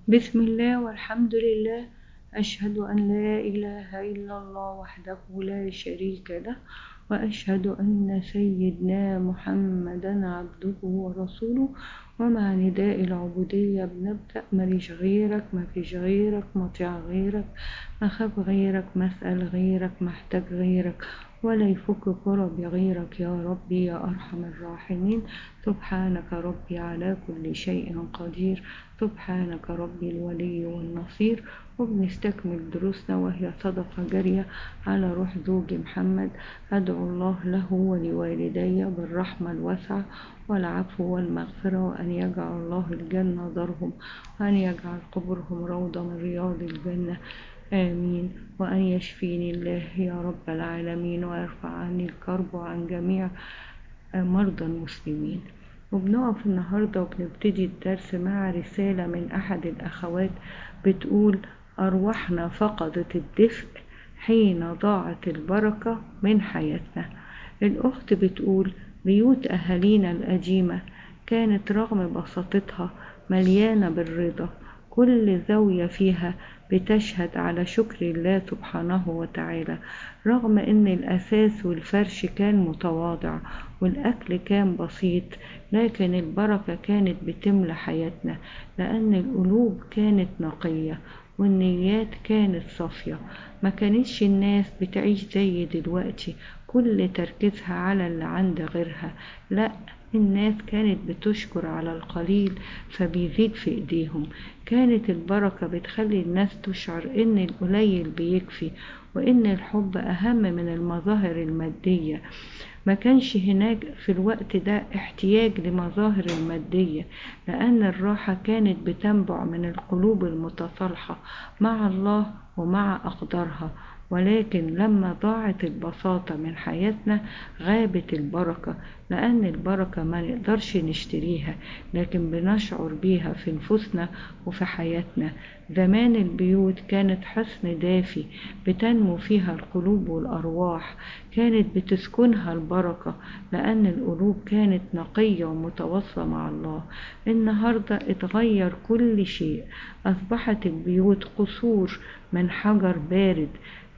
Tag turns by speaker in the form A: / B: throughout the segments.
A: بسم الله والحمد لله أشهد أن لا إله إلا الله وحده لا شريك له وأشهد أن سيدنا محمدا عبده ورسوله ومع نداء العبودية بنبدأ ماليش غيرك مفيش غيرك مطيع غيرك مخاف غيرك مسأل غيرك محتاج غيرك ولا يفك كربي غيرك يا ربي يا أرحم الراحمين سبحانك ربي على كل شيء قدير سبحانك ربي الولي والنصير وبنستكمل دروسنا وهي صدقة جارية على روح زوجي محمد أدعو الله له ولوالدي بالرحمة الواسعة والعفو والمغفرة وأن يجعل الله الجنة دارهم وأن يجعل قبرهم روضة من رياض الجنة آمين وأن يشفيني الله يا رب العالمين ويرفع عني الكرب عن جميع مرضى المسلمين وبنقف النهاردة وبنبتدي الدرس مع رسالة من أحد الأخوات بتقول أرواحنا فقدت الدفء حين ضاعت البركة من حياتنا الأخت بتقول بيوت أهالينا القديمة كانت رغم بساطتها مليانة بالرضا كل زاوية فيها بتشهد على شكر الله سبحانه وتعالى رغم ان الاساس والفرش كان متواضع والاكل كان بسيط لكن البركة كانت بتملى حياتنا لان القلوب كانت نقية والنيات كانت صافية ما كانتش الناس بتعيش زي دلوقتي كل تركيزها على اللي عند غيرها لا الناس كانت بتشكر على القليل فبيزيد في ايديهم كانت البركة بتخلي الناس تشعر ان القليل بيكفي وان الحب اهم من المظاهر المادية ما كانش هناك في الوقت ده احتياج لمظاهر المادية لأن الراحة كانت بتنبع من القلوب المتصالحة مع الله ومع أقدارها ولكن لما ضاعت البساطة من حياتنا غابت البركة لأن البركة ما نقدرش نشتريها لكن بنشعر بيها في نفوسنا وفي حياتنا زمان البيوت كانت حصن دافي بتنمو فيها القلوب والأرواح كانت بتسكنها البركة لأن القلوب كانت نقية ومتواصلة مع الله النهاردة اتغير كل شيء أصبحت البيوت قصور من حجر بارد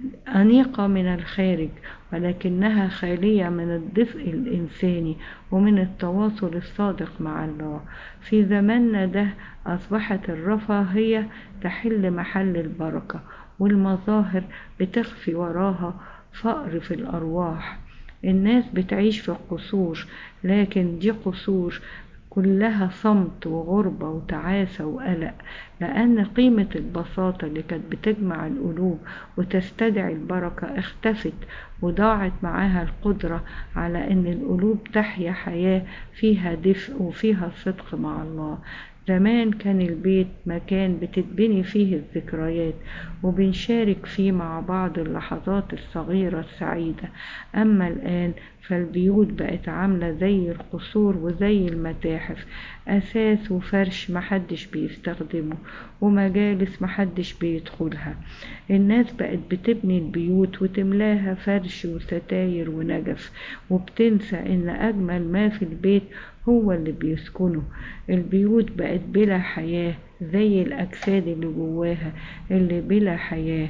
A: أنيقة من الخارج ولكنها خالية من الدفء الإنساني ومن التواصل الصادق مع الله في زماننا ده أصبحت الرفاهية تحل محل البركة والمظاهر بتخفي وراها فقر في الأرواح الناس بتعيش في قصور لكن دي قصور كلها صمت وغربة وتعاسة وقلق لأن قيمة البساطة اللي كانت بتجمع القلوب وتستدعي البركة اختفت وضاعت معاها القدرة على أن القلوب تحيا حياة فيها دفء وفيها صدق مع الله زمان كان البيت مكان بتتبني فيه الذكريات وبنشارك فيه مع بعض اللحظات الصغيرة السعيدة أما الآن فالبيوت بقت عاملة زي القصور وزي المتاحف أساس وفرش محدش بيستخدمه ومجالس محدش بيدخلها الناس بقت بتبني البيوت وتملاها فرش وستاير ونجف وبتنسى ان أجمل ما في البيت هو اللي بيسكنه البيوت بقت بلا حياة زي الأجساد اللي جواها اللي بلا حياة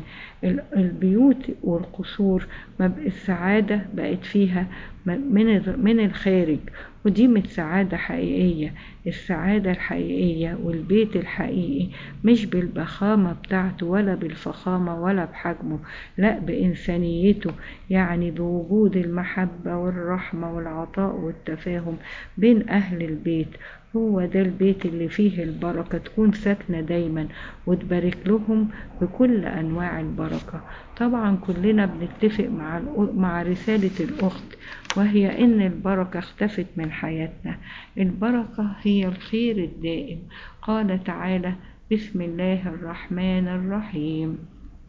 A: البيوت والقصور السعادة بقت فيها من من الخارج ودي مش سعادة حقيقية السعادة الحقيقية والبيت الحقيقي مش بالبخامة بتاعته ولا بالفخامة ولا بحجمه لا بإنسانيته يعني بوجود المحبة والرحمة والعطاء والتفاهم بين أهل البيت هو ده البيت اللي فيه البركة تكون ساكنة دايما وتبارك لهم بكل أنواع البركة طبعا كلنا بنتفق مع, مع رسالة الأخت وهي إن البركة اختفت من حياتنا البركة هي الخير الدائم قال تعالى بسم الله الرحمن الرحيم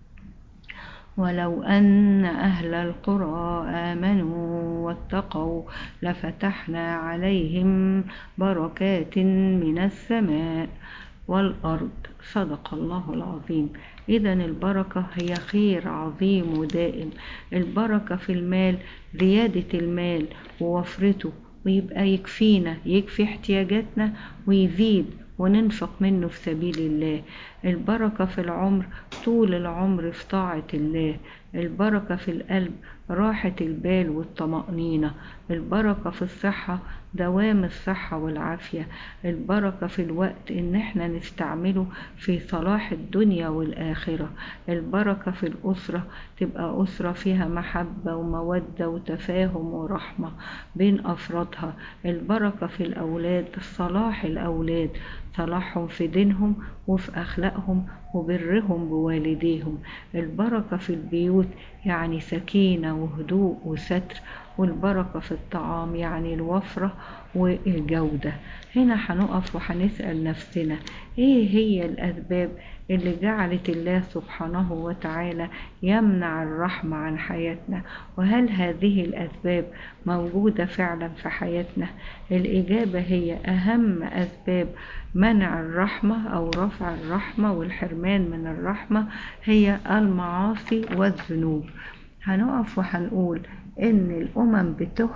A: ولو أن أهل القرى آمنوا واتقوا لفتحنا عليهم بركات من السماء والأرض صدق الله العظيم إذا البركة هي خير عظيم ودائم البركة في المال زيادة المال ووفرته ويبقى يكفينا يكفي احتياجاتنا ويزيد وننفق منه في سبيل الله البركة في العمر طول العمر في طاعة الله البركة في القلب راحة البال والطمأنينة البركة في الصحة دوام الصحة والعافية البركة في الوقت ان احنا نستعمله في صلاح الدنيا والآخرة البركة في الأسرة تبقى أسرة فيها محبة ومودة وتفاهم ورحمة بين أفرادها البركة في الأولاد صلاح الأولاد صلاحهم في دينهم وفي أخلاقهم وبرهم بوالديهم البركة في البيوت يعني سكينة وهدوء وستر والبركة في الطعام يعني الوفرة والجودة هنا هنقف وهنسأل نفسنا ايه هي الأسباب اللي جعلت الله سبحانه وتعالى يمنع الرحمة عن حياتنا وهل هذه الأسباب موجودة فعلا في حياتنا الإجابة هي أهم أسباب منع الرحمة أو رفع الرحمة والحرمان من الرحمة هي المعاصي والذنوب هنقف وهنقول إن الأمم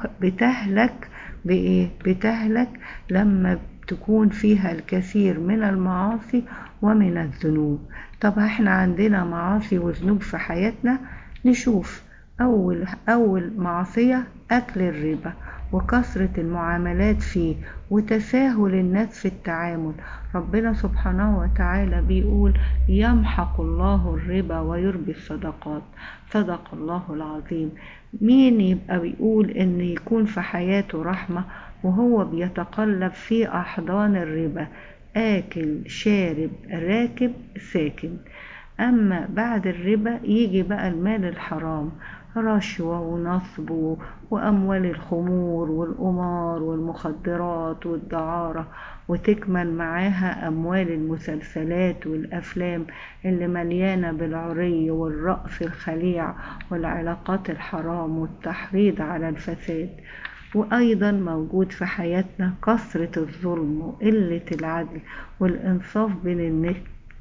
A: بتهلك بإيه؟ بتهلك لما تكون فيها الكثير من المعاصي ومن الذنوب طب احنا عندنا معاصي وذنوب في حياتنا نشوف أول, أول معصية أكل الربا وكثرة المعاملات فيه وتساهل الناس في التعامل ربنا سبحانه وتعالى بيقول يمحق الله الربا ويربي الصدقات صدق الله العظيم مين يبقى بيقول ان يكون في حياته رحمة وهو بيتقلب في أحضان الربا آكل شارب راكب ساكن أما بعد الربا يجي بقى المال الحرام رشوة ونصب وأموال الخمور والقمار والمخدرات والدعارة وتكمل معاها أموال المسلسلات والأفلام اللي مليانة بالعري والرأس الخليع والعلاقات الحرام والتحريض على الفساد وأيضا موجود في حياتنا كثرة الظلم وقلة العدل والإنصاف بين الناس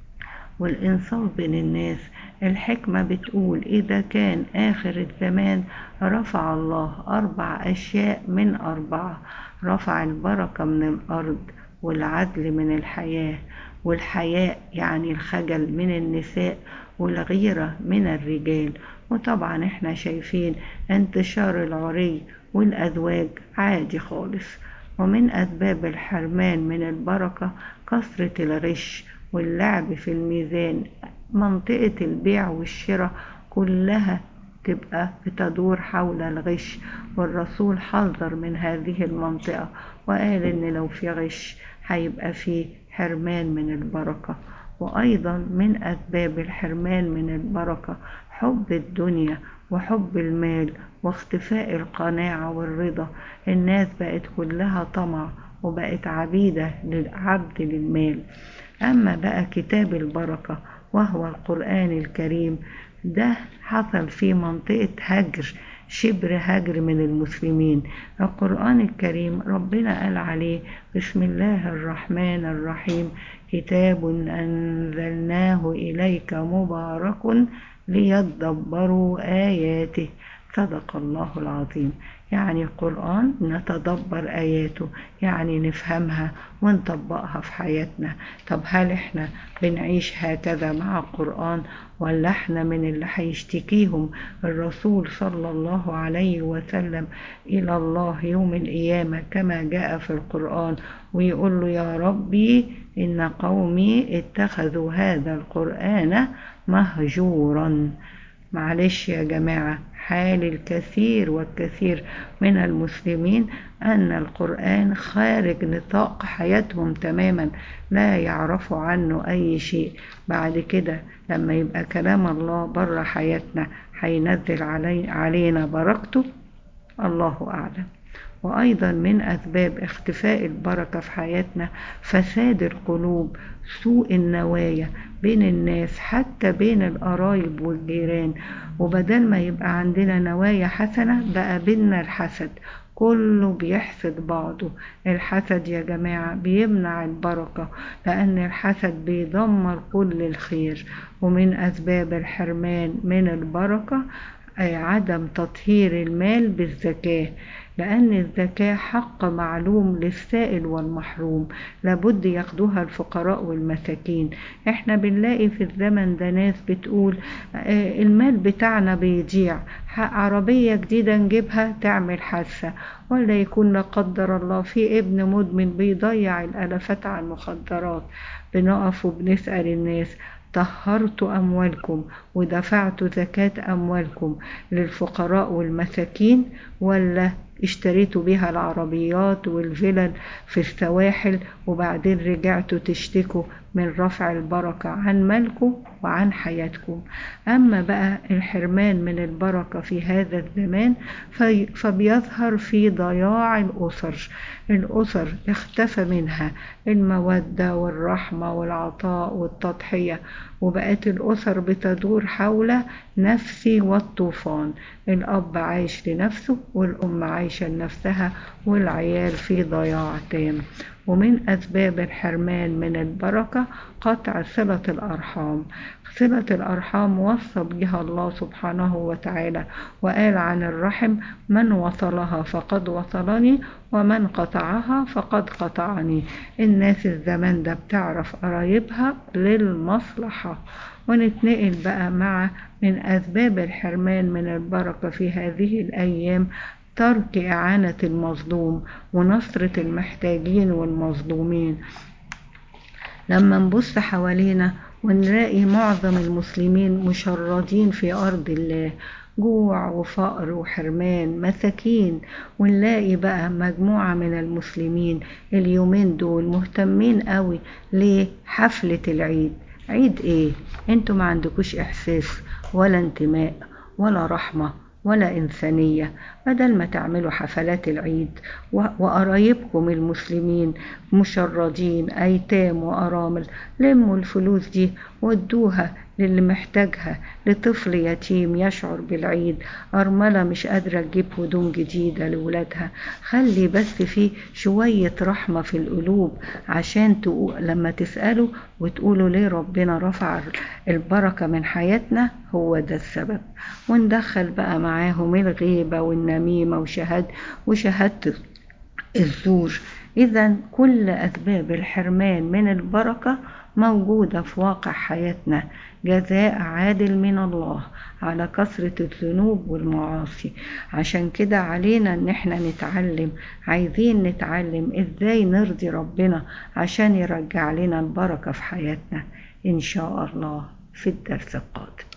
A: والإنصاف بين الناس الحكمة بتقول إذا كان آخر الزمان رفع الله أربع أشياء من أربعة رفع البركة من الأرض والعدل من الحياة والحياء يعني الخجل من النساء والغيرة من الرجال وطبعا احنا شايفين انتشار العري والأزواج عادي خالص ومن أسباب الحرمان من البركة كثرة الغش واللعب في الميزان منطقة البيع والشراء كلها تبقى بتدور حول الغش والرسول حذر من هذه المنطقة وقال إن لو في غش هيبقى فيه حرمان من البركة وأيضا من أسباب الحرمان من البركة حب الدنيا وحب المال واختفاء القناعة والرضا الناس بقت كلها طمع وبقت عبيدة للعبد للمال أما بقى كتاب البركة وهو القرآن الكريم ده حصل في منطقة هجر شبر هجر من المسلمين القرآن الكريم ربنا قال عليه بسم الله الرحمن الرحيم كتاب أنزلناه إليك مبارك ليدبروا آياته صدق الله العظيم يعني القرآن نتدبر آياته يعني نفهمها ونطبقها في حياتنا طب هل احنا بنعيش هكذا مع القرآن ولا احنا من اللي هيشتكيهم الرسول صلى الله عليه وسلم إلى الله يوم القيامة كما جاء في القرآن ويقول له يا ربي إن قومي اتخذوا هذا القرآن مهجورا معلش يا جماعة حال الكثير والكثير من المسلمين أن القرآن خارج نطاق حياتهم تماما لا يعرفوا عنه أي شيء بعد كده لما يبقى كلام الله بره حياتنا هينزل علي علينا بركته الله أعلم وأيضا من أسباب اختفاء البركة في حياتنا فساد القلوب سوء النوايا بين الناس حتى بين القرايب والجيران وبدل ما يبقى عندنا نوايا حسنة بقى بينا الحسد كله بيحسد بعضه الحسد يا جماعة بيمنع البركة لأن الحسد بيدمر كل الخير ومن أسباب الحرمان من البركة عدم تطهير المال بالزكاة لأن الزكاة حق معلوم للسائل والمحروم لابد ياخدوها الفقراء والمساكين احنا بنلاقي في الزمن ده ناس بتقول آه، المال بتاعنا بيضيع ح- عربية جديدة نجيبها تعمل حادثة ولا يكون لا قدر الله في ابن مدمن بيضيع الالافات على المخدرات بنقف وبنسأل الناس طهرت أموالكم ودفعت زكاة أموالكم للفقراء والمساكين ولا اشتريتوا بيها العربيات والفلل في السواحل وبعدين رجعتوا تشتكوا من رفع البركة عن مالكم وعن حياتكم أما بقى الحرمان من البركة في هذا الزمان في فبيظهر في ضياع الأسر الأسر اختفى منها المودة والرحمة والعطاء والتضحية وبقت الأسر بتدور حول نفسي والطوفان الأب عايش لنفسه والأم عايشة لنفسها والعيال في ضياع تام ومن أسباب الحرمان من البركة قطع صلة الأرحام صلة الأرحام وصى بها الله سبحانه وتعالى وقال عن الرحم من وصلها فقد وصلني ومن قطعها فقد قطعني الناس الزمان ده بتعرف قرايبها للمصلحة ونتنقل بقى مع من أسباب الحرمان من البركة في هذه الأيام ترك إعانة المظلوم ونصرة المحتاجين والمظلومين لما نبص حوالينا ونلاقي معظم المسلمين مشردين في أرض الله جوع وفقر وحرمان مساكين ونلاقي بقى مجموعة من المسلمين اليومين دول مهتمين قوي لحفلة العيد عيد ايه انتوا ما عندكوش احساس ولا انتماء ولا رحمة ولا إنسانية بدل ما تعملوا حفلات العيد وقرايبكم المسلمين مشردين أيتام وأرامل لموا الفلوس دي ودوها للي محتاجها لطفل يتيم يشعر بالعيد أرملة مش قادرة تجيب هدوم جديدة لولادها خلي بس في شوية رحمة في القلوب عشان تقول لما تسألوا وتقولوا ليه ربنا رفع البركة من حياتنا هو ده السبب وندخل بقى معاهم الغيبة والنميمة وشهاد وشهادة الزور إذا كل أسباب الحرمان من البركة موجودة في واقع حياتنا جزاء عادل من الله على كثرة الذنوب والمعاصي عشان كده علينا ان احنا نتعلم عايزين نتعلم ازاي نرضي ربنا عشان يرجع لنا البركة في حياتنا ان شاء الله في الدرس القادم